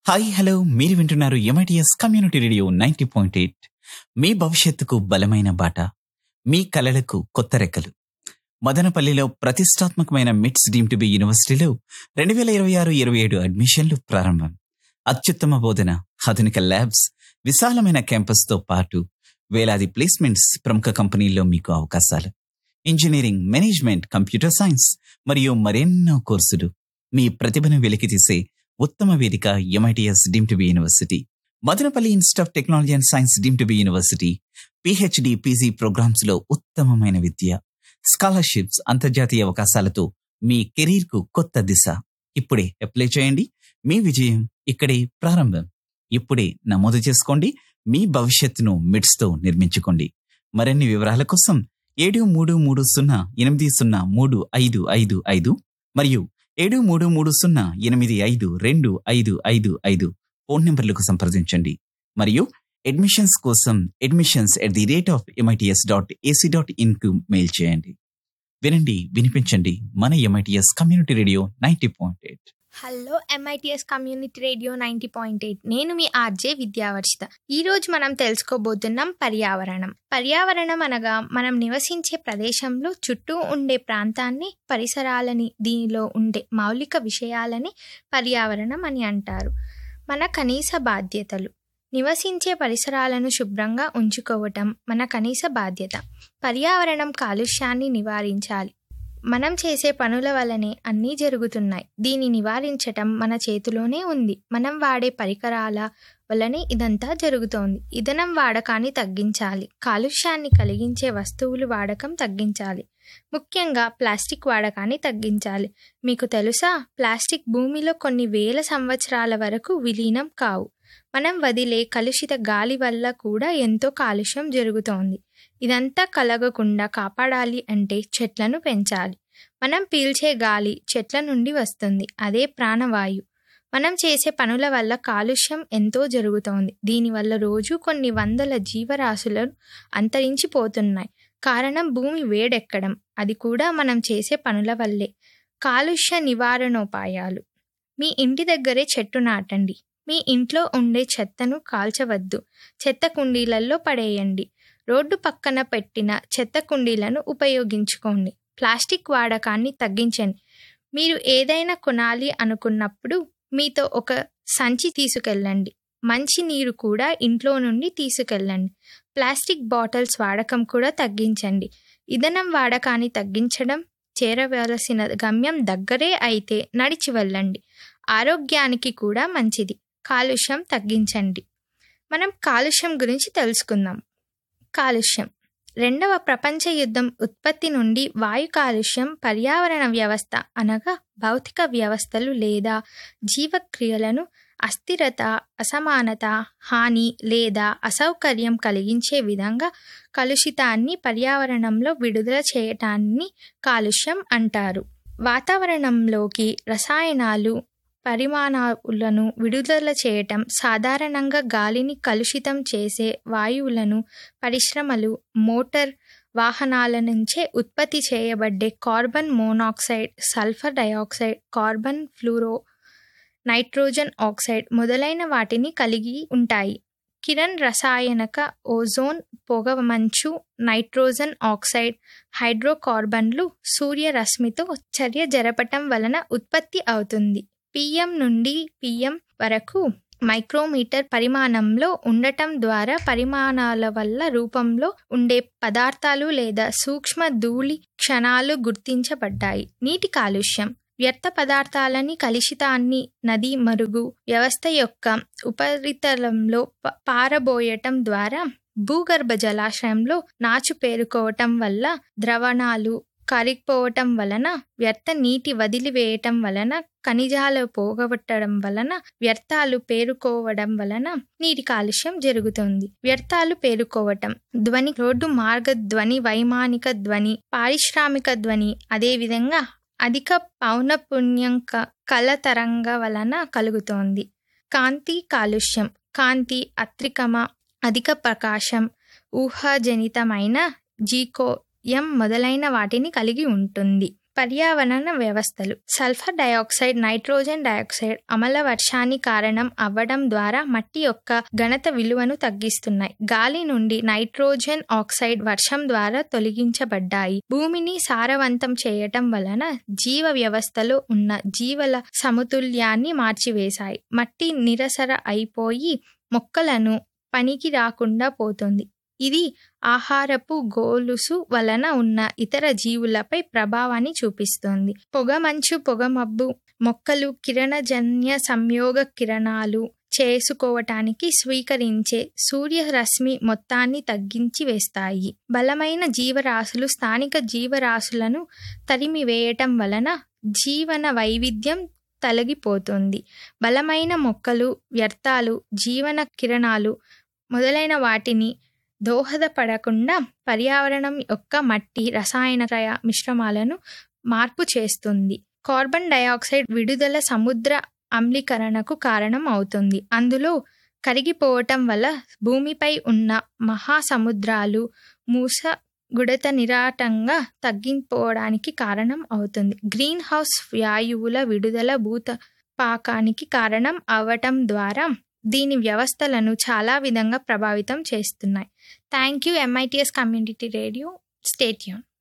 hi hello మీరు వింటున్నారు MITS community radio ninety point eight మీ భవిష్యత్తుకు బలమైన బాట మీ కలలకు కొత్త రెక్కలు మదనపల్లిలో ప్రతిష్టాత్మకమైన మిట్స్ డీమ్ టు బి యూనివర్సిటీలో రెండు వేల ఇరవై ఆరు ఇరవై ఏడు అడ్మిషన్లు ప్రారంభం అత్యుత్తమ బోధన ఆధునిక ల్యాబ్స్ విశాలమైన క్యాంపస్తో పాటు వేలాది ప్లేస్మెంట్స్ ప్రముఖ కంపెనీల్లో మీకు అవకాశాలు ఇంజనీరింగ్ మేనేజ్మెంట్ కంప్యూటర్ సైన్స్ మరియు మరెన్నో కోర్సులు మీ ప్రతిభను వెలికితీసే ఉత్తమ వేదిక MITS deem to be university Madanapalle institute of technology and science deem to be university PhD PG programmes లో ఉత్తమమైన విద్య స్కాలర్షిప్స్ అంతర్జాతీయ అవకాశాలతో మీ కెరీర్ కు కొత్త దిశ ఇప్పుడే అప్లై చేయండి మీ విజయం ఇక్కడే ప్రారంభం ఇప్పుడే నమోదు చేసుకోండి మీ భవిష్యత్తును మిడ్స్ తో నిర్మించుకోండి మరిన్ని వివరాల కోసం ఏడు మూడు మూడు సున్నా ఎనిమిది సున్నా మూడు ఐదు ఐదు ఐదు మరియు ఏడు మూడు మూడు సున్నా ఎనిమిది ఐదు రెండు ఐదు ఐదు ఐదు ఫోన్ నెంబర్లకు సంప్రదించండి మరియు అడ్మిషన్స్ కోసం admissions at the rate of MITS dot AC dot ఇన్కు మెయిల్ చేయండి వినండి వినిపించండి మన MITS community radio ninety point eight hello MITS community radio ninety point eight నేను మీ ఆర్జే విద్యావర్షిత ఈ రోజు మనం తెలుసుకోబోతున్నాం పర్యావరణం పర్యావరణం అనగా మనం నివసించే ప్రదేశంలో చుట్టూ ఉండే ప్రాంతాన్ని పరిసరాలని దీనిలో ఉండే మౌలిక విషయాలని పర్యావరణం అని అంటారు మన కనీస బాధ్యతలు నివసించే పరిసరాలను శుభ్రంగా ఉంచుకోవటం మన కనీస బాధ్యత పర్యావరణం కాలుష్యాన్ని నివారించాలి మనం చేసే పనుల వల్లనే అన్నీ జరుగుతున్నాయి దీన్ని నివారించటం మన చేతిలోనే ఉంది మనం వాడే పరికరాల వల్లనే ఇదంతా జరుగుతోంది ఇధనం వాడకాన్ని తగ్గించాలి కాలుష్యాన్ని కలిగించే వస్తువులు వాడకం తగ్గించాలి ముఖ్యంగా ప్లాస్టిక్ వాడకాన్ని తగ్గించాలి మీకు తెలుసా ప్లాస్టిక్ భూమిలో కొన్ని వేల సంవత్సరాల వరకు విలీనం కావు మనం వదిలే కలుషిత గాలి వల్ల కూడా ఎంతో కాలుష్యం జరుగుతోంది ఇదంతా కలగకుండా కాపాడాలి అంటే చెట్లను పెంచాలి మనం పీల్చే గాలి చెట్ల నుండి వస్తుంది అదే ప్రాణవాయు మనం చేసే పనుల వల్ల కాలుష్యం ఎంతో జరుగుతోంది దీనివల్ల రోజు కొన్ని వందల జీవరాశులు అంతరించిపోతున్నాయి కారణం భూమి వేడెక్కడం అది కూడా మనం చేసే పనుల వల్లే కాలుష్య నివారణోపాయాలు మీ ఇంటి దగ్గరే చెట్టు నాటండి మీ ఇంట్లో ఉండే చెత్తను కాల్చవద్దు చెత్త కుండీలలో పడేయండి రోడ్డు పక్కన పెట్టిన చెత్త కుండీలను ఉపయోగించుకోండి ప్లాస్టిక్ వాడకాన్ని తగ్గించండి మీరు ఏదైనా కొనాలి అనుకున్నప్పుడు మీతో ఒక సంచి తీసుకెళ్ళండి మంచి నీరు కూడా ఇంట్లో నుండి తీసుకెళ్ళండి ప్లాస్టిక్ బాటిల్స్ వాడకం కూడా తగ్గించండి ఇధనం వాడకాన్ని తగ్గించడం చేరవలసిన గమ్యం దగ్గరే అయితే నడిచి వెళ్ళండి ఆరోగ్యానికి కూడా మంచిది కాలుష్యం తగ్గించండి మనం కాలుష్యం గురించి తెలుసుకుందాం కాలుష్యం రెండవ ప్రపంచ యుద్ధం ఉత్పత్తి నుండి వాయు కాలుష్యం పర్యావరణ వ్యవస్థ అనగా భౌతిక వ్యవస్థలు లేదా జీవక్రియలను అస్థిరత అసమానత హాని లేదా అసౌకర్యం కలిగించే విధంగా కలుషితాన్ని పర్యావరణంలో విడుదల చేయటాన్ని కాలుష్యం అంటారు వాతావరణంలోకి రసాయనాలు పరిమాణాలను విడుదల చేయటం సాధారణంగా గాలిని కలుషితం చేసే వాయువులను పరిశ్రమలు మోటార్ వాహనాల నుంచే ఉత్పత్తి చేయబడ్డే carbon monoxide sulphur dioxide carbon fluoro nitrogen oxide మొదలైన వాటిని కలిగి ఉంటాయి కిరణ్ రసాయనక ఓజోన్ పొగ మంచు నైట్రోజన్ ఆక్సైడ్ హైడ్రోకార్బన్లు సూర్యరశ్మితో చర్య జరపటం వలన ఉత్పత్తి అవుతుంది పిఎం నుండి పిఎం వరకు మైక్రోమీటర్ పరిమాణంలో ఉండటం ద్వారా పరిమాణాల వల్ల రూపంలో ఉండే పదార్థాలు లేదా సూక్ష్మ ధూళి క్షణాలు గుర్తించబడ్డాయి నీటి కాలుష్యం వ్యర్థ పదార్థాలని కలుషితాన్ని నది మరుగు వ్యవస్థ యొక్క ఉపరితలంలో పారబోయటం ద్వారా భూగర్భ జలాశయంలో నాచు పేరుకోవటం వల్ల ద్రవణాలు కరిగిపోవటం వలన వ్యర్థ నీటి వదిలివేయటం వలన ఖనిజాలు పోగొట్టడం వలన వ్యర్థాలు పేరుకోవడం వలన నీటి కాలుష్యం జరుగుతుంది వ్యర్థాలు పేరుకోవటం ధ్వని రోడ్డు మార్గ ధ్వని వైమానిక ధ్వని పారిశ్రామిక ధ్వని అదేవిధంగా అధిక పౌనపుణ్యం కల తరంగ వలన కలుగుతోంది కాంతి కాలుష్యం కాంతి అత్రికమ అధిక ప్రకాశం ఊహాజనితమైన జీకో ఎం మొదలైన వాటిని కలిగి ఉంటుంది పర్యావరణ వ్యవస్థలు సల్ఫర్ డయాక్సైడ్ నైట్రోజన్ డయాక్సైడ్ అమల వర్షాన్ని కారణం అవ్వడం ద్వారా మట్టి యొక్క ఘనత విలువను తగ్గిస్తున్నాయి గాలి నుండి నైట్రోజన్ ఆక్సైడ్ వర్షం ద్వారా తొలగించబడ్డాయి భూమిని సారవంతం చేయటం వలన జీవ వ్యవస్థలో ఉన్న జీవల సమతుల్యాన్ని మార్చివేశాయి మట్టి నిరసర అయిపోయి మొక్కలను పనికి రాకుండా పోతుంది ఇది ఆహారపు గోలుసు వలన ఉన్న ఇతర జీవులపై ప్రభావాన్ని చూపిస్తుంది పొగమంచు పొగమబ్బు మొక్కలు కిరణజన్య సంయోగ కిరణాలు చేసుకోవటానికి స్వీకరించే సూర్యరశ్మి మొత్తాన్ని తగ్గించి వేస్తాయి బలమైన జీవరాశులు స్థానిక జీవరాశులను తరిమివేయటం వలన జీవన వైవిధ్యం తొలగిపోతుంది బలమైన మొక్కలు వ్యర్థాలు జీవన కిరణాలు మొదలైన వాటిని దోహదపడకుండా పర్యావరణం యొక్క మట్టి రసాయన మిశ్రమాలను మార్పు చేస్తుంది కార్బన్ డయాక్సైడ్ విడుదల సముద్ర అమ్లీకరణకు కారణం అవుతుంది అందులో కరిగిపోవటం వల్ల భూమిపై ఉన్న మహాసముద్రాలు మూస గుడత నిరాటంగా తగ్గిపోవడానికి కారణం అవుతుంది గ్రీన్ హౌస్ వాయువుల విడుదల భూత పాకానికి కారణం అవటం ద్వారా దీని వ్యవస్థలను చాలా విధంగా ప్రభావితం చేస్తున్నాయి thank you MITS community radio stay tune